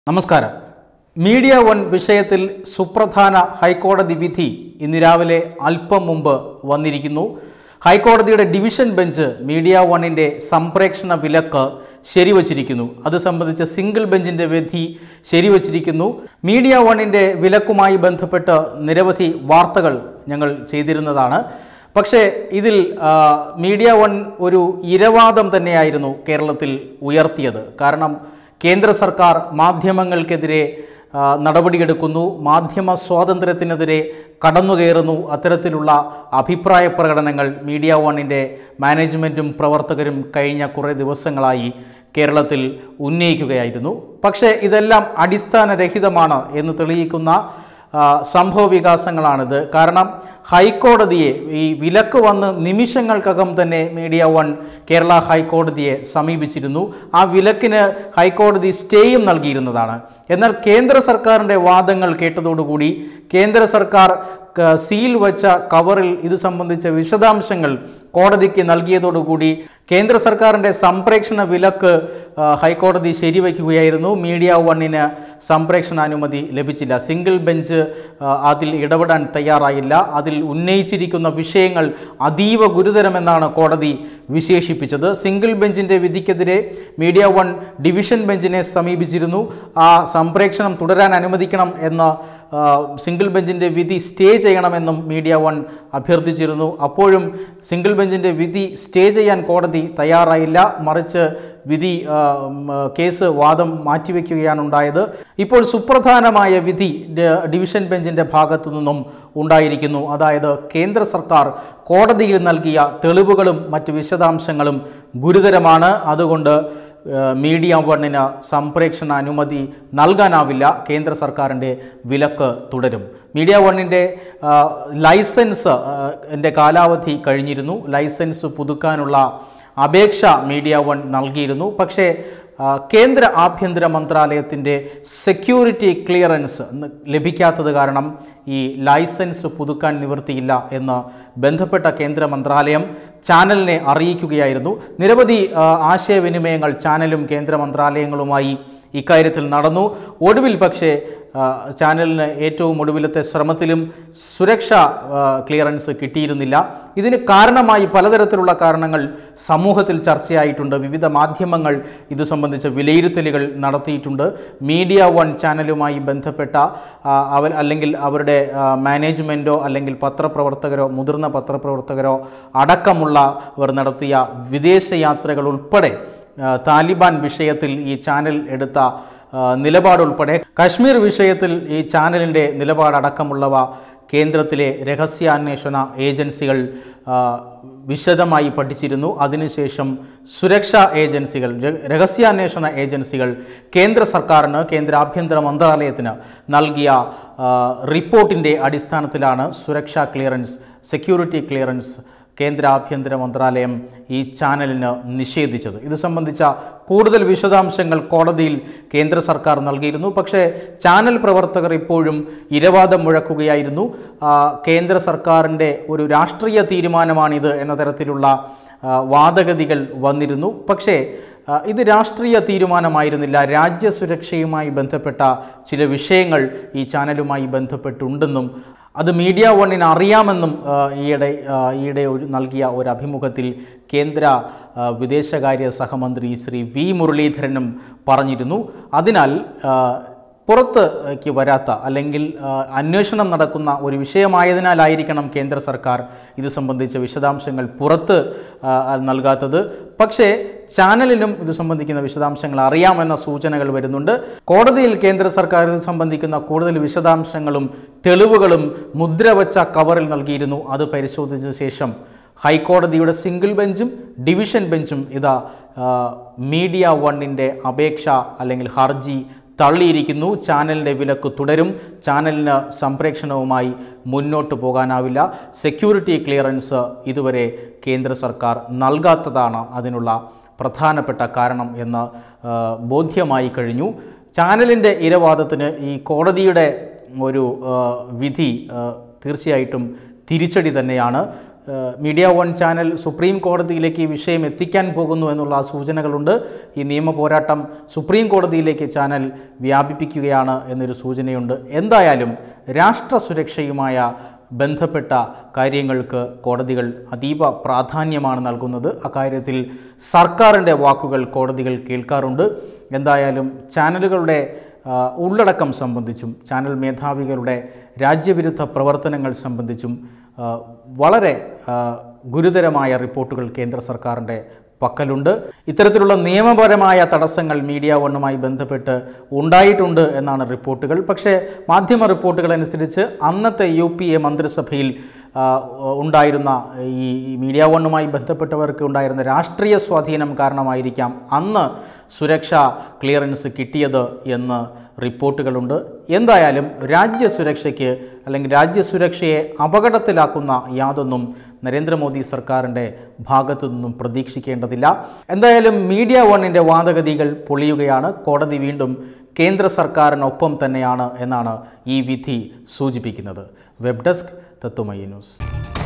നമസ്കാരം media one വിഷയത്തിൽ സുപ്രധാന ഹൈക്കോടതി വിധി ഇന്ന് രാവിലെ അല്പം മുമ്പ് വന്നിരിക്കുന്നു ഹൈക്കോടതിയുടെ ഡിവിഷൻ ബെഞ്ച് മീഡിയ വണ്ണിൻ്റെ സംപ്രേക്ഷണ വിലക്ക് ശരിവച്ചിരിക്കുന്നു അത് സംബന്ധിച്ച് സിംഗിൾ ബെഞ്ചിൻ്റെ വിധി ശരിവച്ചിരിക്കുന്നു മീഡിയ വണ്ണിൻ്റെ വിലക്കുമായി ബന്ധപ്പെട്ട് നിരവധി വാർത്തകൾ ഞങ്ങൾ ചെയ്തിരുന്നതാണ് പക്ഷേ ഇതിൽ ആ, മീഡിയ വൺ ഒരു ഇരവാദം തന്നെയായിരുന്നു കേരളത്തിൽ ഉയർത്തിയത് കാരണം കേന്ദ്ര സർക്കാർ മാധ്യമങ്ങൾക്കെതിരെ ആ, നടപടിയെടുക്കുന്നു മാധ്യമ സ്വാതന്ത്ര്യത്തിനെതിരെ കടന്നുകയറുന്നു അത്തരത്തിലുള്ള അഭിപ്രായ പ്രകടനങ്ങൾ മീഡിയ വണ്ണിൻ്റെ മാനേജ്മെൻറ്റും പ്രവർത്തകരും കഴിഞ്ഞ കുറേ ദിവസങ്ങളായി കേരളത്തിൽ ഉന്നയിക്കുകയായിരുന്നു പക്ഷേ ഇതെല്ലാം അടിസ്ഥാനരഹിതമാണ് എന്ന് തെളിയിക്കുന്ന ആ, സംഭവ വികാസങ്ങളാണിത് കാരണം ഹൈക്കോടതിയെ ഈ വിലക്ക് വന്ന് നിമിഷങ്ങൾക്കകം തന്നെ മീഡിയ വൺ കേരള ഹൈക്കോടതിയെ സമീപിച്ചിരുന്നു ആ വിലക്കിന് ഹൈക്കോടതി സ്റ്റേയും നൽകിയിരുന്നതാണ് എന്നാൽ കേന്ദ്ര സർക്കാരിൻ്റെ വാദങ്ങൾ കേട്ടതോടുകൂടി കേന്ദ്ര സർക്കാർ ക- സീൽ വച്ച കവറിൽ ഇത് സംബന്ധിച്ച വിശദാംശങ്ങൾ കോടതിക്ക് നൽകിയതോടുകൂടി കേന്ദ്ര സർക്കാരിൻ്റെ സംപ്രേക്ഷണ വിലക്ക് ആ, ഹൈക്കോടതി ശരിവയ്ക്കുകയായിരുന്നു മീഡിയ വണ്ണിന് സംപ്രേക്ഷണാനുമതി ലഭിച്ചില്ല സിംഗിൾ ബെഞ്ച് ആ, അതിൽ ഇടപെടാൻ തയ്യാറായില്ല അതിൽ ഉന്നയിച്ചിരിക്കുന്ന വിഷയങ്ങൾ അതീവ ഗുരുതരമെന്നാണ് കോടതി വിശേഷിപ്പിച്ചത് സിംഗിൾ ബെഞ്ചിൻ്റെ വിധിക്കെതിരെ മീഡിയ വൺ ഡിവിഷൻ ബെഞ്ചിനെ സമീപിച്ചിരുന്നു ആ സംപ്രേക്ഷണം തുടരാൻ അനുവദിക്കണം എന്ന ആ, സിംഗിൾ ബെഞ്ചിൻ്റെ വിധി സ്റ്റേ ചെയ്യണമെന്നും മീഡിയ വൺ അഭ്യർത്ഥിച്ചിരുന്നു അപ്പോഴും സിംഗിൾ ബെഞ്ചിൻ്റെ വിധി സ്റ്റേ ചെയ്യാൻ കോടതി തയ്യാറായില്ല മറിച്ച് വിധി ആ, ഉം, ആ, കേസ് വാദം മാറ്റിവെക്കുകയാണ് ഉണ്ടായത് ഇപ്പോൾ സുപ്രധാനമായ വിധി ഡ- ഡിവിഷൻ ബെഞ്ചിൻ്റെ ഭാഗത്തു നിന്നും ഉണ്ടായിരിക്കുന്നു അതായത് കേന്ദ്ര സർക്കാർ കോടതിയിൽ നൽകിയ തെളിവുകളും മറ്റ് വിശദാംശങ്ങളും ഗുരുതരമാണ് അതുകൊണ്ട് ഏഹ് മീഡിയ വണ്ണിന് സംപ്രേക്ഷണ അനുമതി നൽകാനാവില്ല കേന്ദ്ര സർക്കാരിൻ്റെ വിലക്ക് തുടരും മീഡിയ വണ്ണിൻ്റെ ആ, ലൈസൻസ് ആ, ൻ്റെ കാലാവധി കഴിഞ്ഞിരുന്നു ലൈസൻസ് പുതുക്കാനുള്ള അപേക്ഷ മീഡിയ വൺ നൽകിയിരുന്നു പക്ഷേ ആ, കേന്ദ്ര ആഭ്യന്തര മന്ത്രാലയത്തിൻ്റെ സെക്യൂരിറ്റി ക്ലിയറൻസ് ന- ലഭിക്കാത്തത് കാരണം ഈ ലൈസൻസ് പുതുക്കാൻ നിവൃത്തിയില്ല എന്ന് ബന്ധപ്പെട്ട കേന്ദ്ര മന്ത്രാലയം ചാനലിനെ അറിയിക്കുകയായിരുന്നു നിരവധി ആ, ആശയവിനിമയങ്ങൾ ചാനലും കേന്ദ്ര മന്ത്രാലയങ്ങളുമായി ഇക്കാര്യത്തിൽ നടന്നു ഒടുവിൽ പക്ഷേ ആ, ചാനലിന് ഏറ്റവും ഒടുവിലത്തെ ശ്രമത്തിലും സുരക്ഷ ആ, ക്ലിയറൻസ് കിട്ടിയിരുന്നില്ല ഇതിന് കാരണമായി പലതരത്തിലുള്ള കാരണങ്ങൾ സമൂഹത്തിൽ ചർച്ചയായിട്ടുണ്ട് വിവിധ മാധ്യമങ്ങൾ ഇത് സംബന്ധിച്ച വിലയിരുത്തലുകൾ നടത്തിയിട്ടുണ്ട് മീഡിയ വൺ ചാനലുമായി ബന്ധപ്പെട്ട ആ, അവർ അല്ലെങ്കിൽ അവരുടെ ആ, മാനേജ്മെൻറ്റോ അല്ലെങ്കിൽ പത്രപ്രവർത്തകരോ മുതിർന്ന പത്രപ്രവർത്തകരോ അടക്കമുള്ളവർ നടത്തിയ വിദേശ യാത്രകൾ ഉൾപ്പെടെ ആ, താലിബാൻ വിഷയത്തിൽ ഈ ചാനൽ എടുത്ത ആ, നിലപാടുൾപ്പെടെ കാശ്മീർ വിഷയത്തിൽ ഈ ചാനലിൻ്റെ നിലപാടടക്കമുള്ളവ കേന്ദ്രത്തിലെ രഹസ്യാന്വേഷണ ഏജൻസികൾ ആ, വിശദമായി പഠിച്ചിരുന്നു അതിനുശേഷം സുരക്ഷാ ഏജൻസികൾ ര- രഹസ്യാന്വേഷണ ഏജൻസികൾ കേന്ദ്ര സർക്കാരിന് കേന്ദ്ര ആഭ്യന്തര മന്ത്രാലയത്തിന് നൽകിയ ആ, റിപ്പോർട്ടിൻ്റെ അടിസ്ഥാനത്തിലാണ് സുരക്ഷാ ക്ലിയറൻസ് സെക്യൂരിറ്റി ക്ലിയറൻസ് കേന്ദ്ര ആഭ്യന്തര മന്ത്രാലയം ഈ ചാനലിന് നിഷേധിച്ചത് ഇത് സംബന്ധിച്ച കൂടുതൽ വിശദാംശങ്ങൾ കോടതിയിൽ കേന്ദ്ര സർക്കാർ നൽകിയിരുന്നു പക്ഷേ ചാനൽ പ്രവർത്തകർ ഇപ്പോഴും ഇരവാദം മുഴക്കുകയായിരുന്നു ആ, കേന്ദ്ര സർക്കാരിൻ്റെ ഒരു രാഷ്ട്രീയ തീരുമാനമാണിത് എന്ന തരത്തിലുള്ള ആ, വാദഗതികൾ വന്നിരുന്നു പക്ഷേ ആ, ഇത് രാഷ്ട്രീയ തീരുമാനമായിരുന്നില്ല രാജ്യസുരക്ഷയുമായി ബന്ധപ്പെട്ട ചില വിഷയങ്ങൾ ഈ ചാനലുമായി ബന്ധപ്പെട്ടുണ്ടെന്നും അത് മീഡിയ വണ്ണിന് അറിയാമെന്നും ആ, ഈയിടെ ആ, ഈയിടെ ഒരു നൽകിയ ഒരു അഭിമുഖത്തിൽ കേന്ദ്ര ആ, വിദേശകാര്യ സഹമന്ത്രി ശ്രീ വി മുരളീധരനും പറഞ്ഞിരുന്നു അതിനാൽ ആ, പുറത്തേക്ക് വരാത്ത അല്ലെങ്കിൽ ആ, അന്വേഷണം നടക്കുന്ന ഒരു വിഷയമായതിനാലായിരിക്കണം കേന്ദ്ര സർക്കാർ ഇത് സംബന്ധിച്ച വിശദാംശങ്ങൾ പുറത്ത് ആ, നൽകാത്തത് പക്ഷേ ചാനലിനും ഇത് സംബന്ധിക്കുന്ന വിശദാംശങ്ങൾ അറിയാമെന്ന സൂചനകൾ വരുന്നുണ്ട് കോടതിയിൽ കേന്ദ്ര സർക്കാർ ഇത് സംബന്ധിക്കുന്ന കൂടുതൽ വിശദാംശങ്ങളും തെളിവുകളും മുദ്രവച്ച കവറിൽ നൽകിയിരുന്നു അത് പരിശോധിച്ച ശേഷം ഹൈക്കോടതിയുടെ സിംഗിൾ ബെഞ്ചും ഡിവിഷൻ ബെഞ്ചും ഇതാ ആ, മീഡിയ വണ്ണിൻ്റെ അപേക്ഷ അല്ലെങ്കിൽ ഹർജി തള്ളിയിരിക്കുന്നു ചാനലിൻ്റെ വിലക്ക് തുടരും ചാനലിന് സംപ്രേഷണവുമായി മുന്നോട്ട് പോകാനാവില്ല സെക്യൂരിറ്റി ക്ലിയറൻസ് ഇതുവരെ കേന്ദ്ര സർക്കാർ നൽകാത്തതാണ് അതിനുള്ള പ്രധാനപ്പെട്ട കാരണം എന്ന് ആ, ബോധ്യമായി കഴിഞ്ഞു ചാനലിൻ്റെ ഇരവാദത്തിന് ഈ കോടതിയുടെ ഒരു ആ, വിധി ആ, തീർച്ചയായിട്ടും തിരിച്ചടി തന്നെയാണ് ഏഹ്, മീഡിയ വൺ ചാനൽ സുപ്രീം കോടതിയിലേക്ക് ഈ വിഷയം എത്തിക്കാൻ പോകുന്നു എന്നുള്ള സൂചനകളുണ്ട് ഈ നിയമ പോരാട്ടം സുപ്രീം കോടതിയിലേക്ക് ചാനൽ വ്യാപിപ്പിക്കുകയാണ് എന്നൊരു സൂചനയുണ്ട് എന്തായാലും രാഷ്ട്ര സുരക്ഷയുമായ ബന്ധപ്പെട്ട കാര്യങ്ങൾക്ക് കോടതികൾ അതീവ പ്രാധാന്യമാണ് നൽകുന്നത് അക്കാര്യത്തിൽ സർക്കാരിൻ്റെ വാക്കുകൾ കോടതികൾ കേൾക്കാറുണ്ട് എന്തായാലും ചാനലുകളുടെ ആ, ഉള്ളടക്കം സംബന്ധിച്ചും ചാനൽ മേധാവികളുടെ രാജ്യവിരുദ്ധ പ്രവർത്തനങ്ങൾ സംബന്ധിച്ചും ആ, വളരെ ആ, ഗുരുതരമായ റിപ്പോർട്ടുകൾ കേന്ദ്ര സർക്കാരിൻ്റെ പക്കലുണ്ട് ഇത്തരത്തിലുള്ള നിയമപരമായ തടസ്സങ്ങൾ മീഡിയ വണ്ണുമായി ബന്ധപ്പെട്ട് ഉണ്ടായിട്ടുണ്ട് എന്നാണ് റിപ്പോർട്ടുകൾ പക്ഷേ മാധ്യമ റിപ്പോർട്ടുകൾ അനുസരിച്ച് അന്നത്തെ യു പി എ മന്ത്രിസഭയിൽ ആ, ഉണ്ടായിരുന്ന ഈ ഈ മീഡിയ വണ്ണുമായി ബന്ധപ്പെട്ടവർക്ക് ഉണ്ടായിരുന്ന രാഷ്ട്രീയ സ്വാധീനം കാരണമായിരിക്കാം അന്ന് സുരക്ഷാ ക്ലിയറൻസ് കിട്ടിയത് എന്ന് റിപ്പോർട്ടുകളുണ്ട് എന്തായാലും രാജ്യസുരക്ഷയ്ക്ക് അല്ലെങ്കിൽ രാജ്യസുരക്ഷയെ അപകടത്തിലാക്കുന്ന യാതൊന്നും നരേന്ദ്രമോദി സർക്കാരിൻ്റെ ഭാഗത്തു നിന്നും പ്രതീക്ഷിക്കേണ്ടതില്ല എന്തായാലും മീഡിയ വണ്ണിൻ്റെ വാദഗതികൾ പൊളിയുകയാണ് കോടതി വീണ്ടും കേന്ദ്ര സർക്കാരിനൊപ്പം തന്നെയാണ് എന്നാണ് ഈ വിധി സൂചിപ്പിക്കുന്നത് വെബ് ഡെസ്ക് തത്വമയി ന്യൂസ്